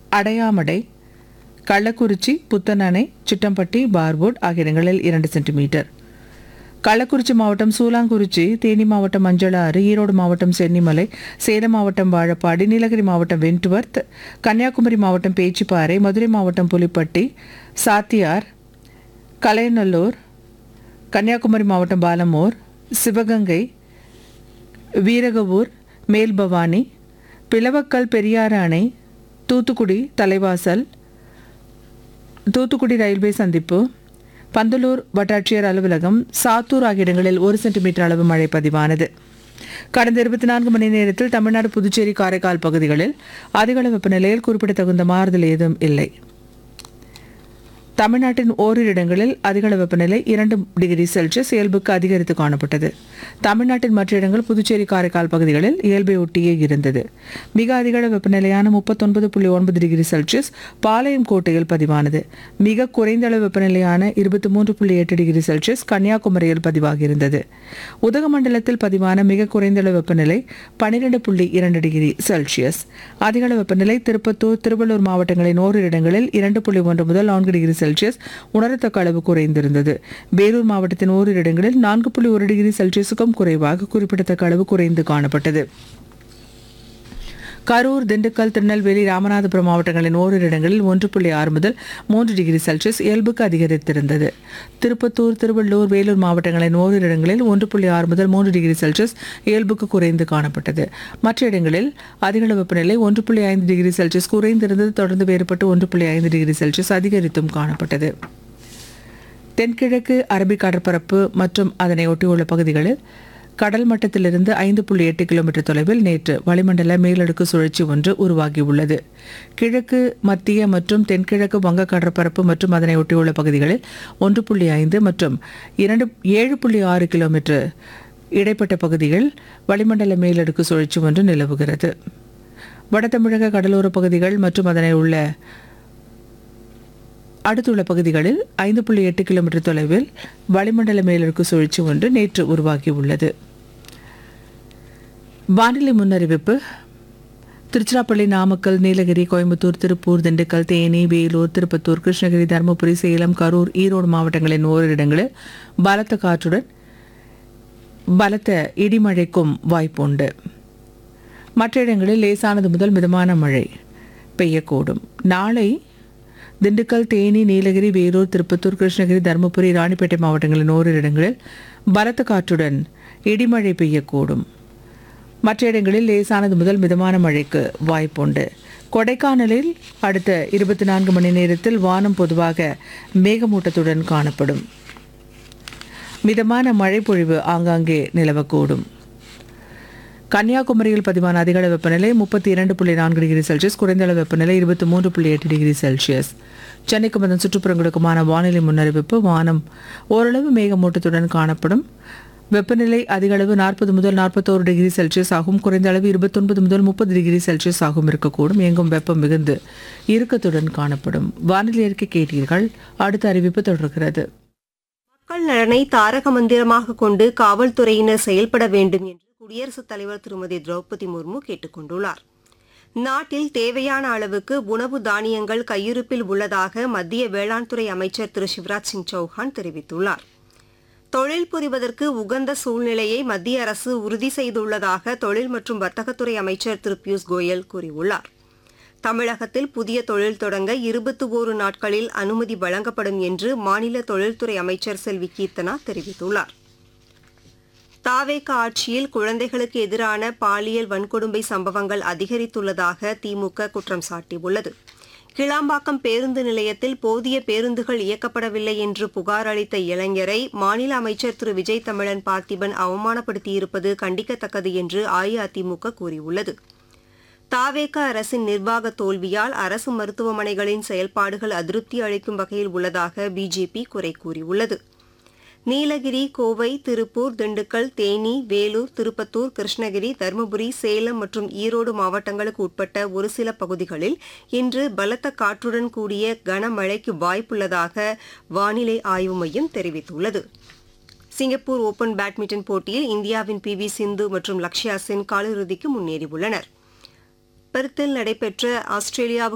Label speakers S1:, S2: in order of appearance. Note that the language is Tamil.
S1: அடையாமடை கள்ளக்குறிச்சி புத்தனணை சிட்டம்பட்டி பார்வுட் ஆகிய இடங்களில் இரண்டு சென்டிமீட்டர் கள்ளக்குறிச்சி மாவட்டம் சூலாங்குறிச்சி தேனி மாவட்டம் மஞ்சளாறு ஈரோடு மாவட்டம் சென்னிமலை சேலம் மாவட்டம் வாழப்பாடி நீலகிரி மாவட்டம் வென்ட்வர்த் கன்னியாகுமரி மாவட்டம் பேச்சிப்பாறை மதுரை மாவட்டம் புலிப்பட்டி சாத்தியார் கலைநல்லூர் கன்னியாகுமரி மாவட்டம் பாலமூர் சிவகங்கை வீரகவூர் மேல்பவானி பிளவக்கல் பெரியாறு அணை தூத்துக்குடி தலைவாசல் தூத்துக்குடி ரயில்வே சந்திப்பு பந்தலூர் வட்டாட்சியர் அலுவலகம் சாத்தூர் ஆகிய இடங்களில் ஒரு சென்டிமீட்டர் அளவு மழை பதிவானது கடந்த இருபத்தி நான்கு மணி நேரத்தில் தமிழ்நாடு புதுச்சேரி காரைக்கால் பகுதிகளில் அதிகளவு வெப்பநிலையில் குறிப்பிடத்தகுந்த மாறுதல் ஏதும் இல்லை தமிழ்நாட்டின் ஓரிரு இடங்களில் அதிகள வெப்பநிலை இரண்டு டிகிரி செல்சியஸ் இயல்புக்கு அதிகரித்து காணப்பட்டது தமிழ்நாட்டின் மற்ற இடங்கள் புதுச்சேரி காரைக்கால் பகுதிகளில் இயல்பை ஒட்டியே இருந்தது மிக அதிகள வெப்பநிலையான முப்பத்தொன்பது புள்ளி ஒன்பது டிகிரி செல்சியஸ் பாளையம் கோட்டையில் பதிவானது மிக குறைந்த அளவு வெப்பநிலையான இருபத்தி மூன்று புள்ளி எட்டு டிகிரி செல்சியஸ் கன்னியாகுமரியில் பதிவாகியிருந்தது உதகமண்டலத்தில் பதிவான மிக குறைந்த அளவு வெப்பநிலை பன்னிரண்டு புள்ளி இரண்டு டிகிரி செல்சியஸ் அதிகள வெப்பநிலை திருப்பத்தூர் திருவள்ளூர் மாவட்டங்களின் ஓரிரு இடங்களில் இரண்டு புள்ளி ஒன்று முதல் நான்கு டிகிரி செல்சியஸ் உணரத்தக்க அளவு குறைந்திருந்தது வேலூர் மாவட்டத்தின் ஓரிரு இடங்களில் நான்கு புள்ளி ஒரு டிகிரி செல்சியஸுக்கும் குறைவாக குறிப்பிடத்தக்க அளவு குறைந்து காணப்பட்டது கரூர் திண்டுக்கல் திருநெல்வேலி ராமநாதபுரம் மாவட்டங்களின் ஓரிரு இடங்களில் ஒன்று புள்ளி ஆறு முதல் மூன்று டிகிரி செல்சியஸ் இயல்புக்கு அதிகரித்திருந்தது திருப்பத்தூர் திருவள்ளூர் வேலூர் மாவட்டங்களின் ஓரிரு இடங்களில் ஒன்று புள்ளி ஆறு முதல் மூன்று டிகிரி செல்சியஸ் இயல்புக்கு குறைந்து காணப்பட்டது மற்ற இடங்களில் அதிகளவு வெப்பநிலை ஒன்று புள்ளி ஐந்து டிகிரி செல்சியஸ் குறைந்திருந்தது தொடர்ந்து வேறுபட்டு ஒன்று புள்ளி ஐந்து டிகிரி செல்சியஸ் அதிகரித்தும் காணப்பட்டது தென்கிழக்கு அரபிக் கடற்பரப்பு மற்றும் அதனை ஒட்டியுள்ள பகுதிகளில் கடல் மட்டத்திலிருந்து ஐந்து புள்ளி எட்டு கிலோமீட்டர் தொலைவில் நேற்று வளிமண்டல மேலடுக்கு சுழற்சி ஒன்று உருவாகியுள்ளது கிழக்கு மத்திய மற்றும் தென்கிழக்கு வங்க கடற்பரப்பு மற்றும் அதனை ஒட்டியுள்ள பகுதிகளில் ஒன்று புள்ளி ஐந்து மற்றும் இரண்டு ஏழு புள்ளி ஆறு கிலோமீட்டர் இடைப்பட்ட பகுதிகள் வளிமண்டல மேலடுக்கு சுழற்சி ஒன்று நிலவுகிறது வடதமிழக கடலோர பகுதிகள் மற்றும் அதனை உள்ள அடுத்துள்ள பகுதிகளில் ஐந்து புள்ளி எட்டு கிலோமீட்டர் தொலைவில் வளிமண்டல மேலடுக்கு சுழற்சி ஒன்று நேற்று உருவாகியுள்ளது வானிலை முன்னறிவிப்பு திருச்சிராப்பள்ளி நாமக்கல் நீலகிரி கோயம்புத்தூர் திருப்பூர் திண்டுக்கல் தேனி வேலூர் திருப்பத்தூர் கிருஷ்ணகிரி தருமபுரி சேலம் கரூர் ஈரோடு மாவட்டங்களின் ஓரிரு இடங்களில் பலத்த காற்றுடன் பலத்த இடிமழைக்கும் வாய்ப்புண்டு மற்ற இடங்களில் லேசானது முதல் மிதமான மழை பெய்யக்கூடும் நாளை திண்டுக்கல் தேனி நீலகிரி வேலூர் திருப்பத்தூர் கிருஷ்ணகிரி தருமபுரி ராணிப்பேட்டை மாவட்டங்களின் ஓரிரு இடங்களில் பலத்த காற்றுடன் இடிமழை பெய்யக்கூடும் மற்ற இடங்களில் லேசானது முதல் மிதமான மழைக்கு வாய்ப்புண்டு கொடைக்கானலில் அடுத்த இருபத்தி நான்கு மணி நேரத்தில் வானம் பொதுவாக மேகமூட்டத்துடன் காணப்படும் மிதமான மழை பொழிவு ஆங்காங்கே நிலவக்கூடும் கன்னியாகுமரியில் பதிவான அதிகள வெப்பநிலை முப்பத்தி இரண்டு புள்ளி நான்கு டிகிரி செல்சியஸ் குறைந்த அளவு வெப்பநிலை இருபத்தி மூன்று புள்ளி எட்டு டிகிரி செல்சியஸ் சென்னைக்கும் அதன் சுற்றுப்புறங்களுக்குமான வானிலை முன்னறிவிப்பு வானம் ஓரளவு மேகமூட்டத்துடன் காணப்படும் வெப்பநிலை அதிகளவு நாற்பது முதல் நாற்பத்தோரு டிகிரி செல்சியஸ் ஆகும் குறைந்த அளவு இருபத்தொன்பது முதல் முப்பது டிகிரி செல்சியஸ் ஆகும் இருக்கக்கூடும் எங்கும் வெப்பம் மிகுந்து இறுக்கத்துடன் காணப்படும் வானிலை அறிக்கை கேட்டீர்கள் அடுத்த அறிவிப்பு தொடர்கிறது
S2: மக்கள் நலனை தாரக மந்திரமாக கொண்டு காவல்துறையினர் செயல்பட வேண்டும் என்று குடியரசுத் தலைவர் திருமதி திரௌபதி முர்மு கேட்டுக் கொண்டுள்ளார் நாட்டில் தேவையான அளவுக்கு உணவு தானியங்கள் கையிருப்பில் உள்ளதாக மத்திய வேளாண் துறை அமைச்சர் திரு சிவராஜ் சிங் சௌஹான் தெரிவித்துள்ளார் தொழில் புரிவதற்கு உகந்த சூழ்நிலையை மத்திய அரசு உறுதி செய்துள்ளதாக தொழில் மற்றும் வர்த்தகத்துறை அமைச்சர் திரு பியூஷ் கோயல் கூறியுள்ளார் தமிழகத்தில் புதிய தொழில் தொடங்க இருபத்தி ஓரு நாட்களில் அனுமதி வழங்கப்படும் என்று மாநில தொழில்துறை அமைச்சர் செல்வி கீர்த்தனா தெரிவித்துள்ளார் தாவேக ஆட்சியில் குழந்தைகளுக்கு எதிரான பாலியல் வன்கொடுமை சம்பவங்கள் அதிகரித்துள்ளதாக திமுக குற்றம் சாட்டியுள்ளது கிளாம்பாக்கம் பேருந்து நிலையத்தில் போதிய பேருந்துகள் இயக்கப்படவில்லை என்று புகார் அளித்த இளைஞரை மாநில அமைச்சர் திரு விஜய் தமிழன் பார்த்திபன் அவமானப்படுத்தியிருப்பது கண்டிக்கத்தக்கது என்று அஇஅதிமுக கூறியுள்ளது தாவேக அரசின் நிர்வாக தோல்வியால் அரசு மருத்துவமனைகளின் செயல்பாடுகள் அதிருப்தி அளிக்கும் வகையில் உள்ளதாக பிஜேபி குறை கூறியுள்ளது நீலகிரி கோவை திருப்பூர் திண்டுக்கல் தேனி வேலூர் திருப்பத்தூர் கிருஷ்ணகிரி தருமபுரி சேலம் மற்றும் ஈரோடு மாவட்டங்களுக்கு உட்பட்ட ஒரு சில பகுதிகளில் இன்று பலத்த காற்றுடன் கூடிய கனமழைக்கு வாய்ப்புள்ளதாக வானிலை ஆய்வு மையம் தெரிவித்துள்ளது சிங்கப்பூர் ஓபன் பேட்மிண்டன் போட்டியில் இந்தியாவின் பி வி சிந்து மற்றும் லக்ஷ்யா சென் காலிறுதிக்கு முன்னேறியுள்ளனர் பெர்த்தில் நடைபெற்ற ஆஸ்திரேலியாவுக்கு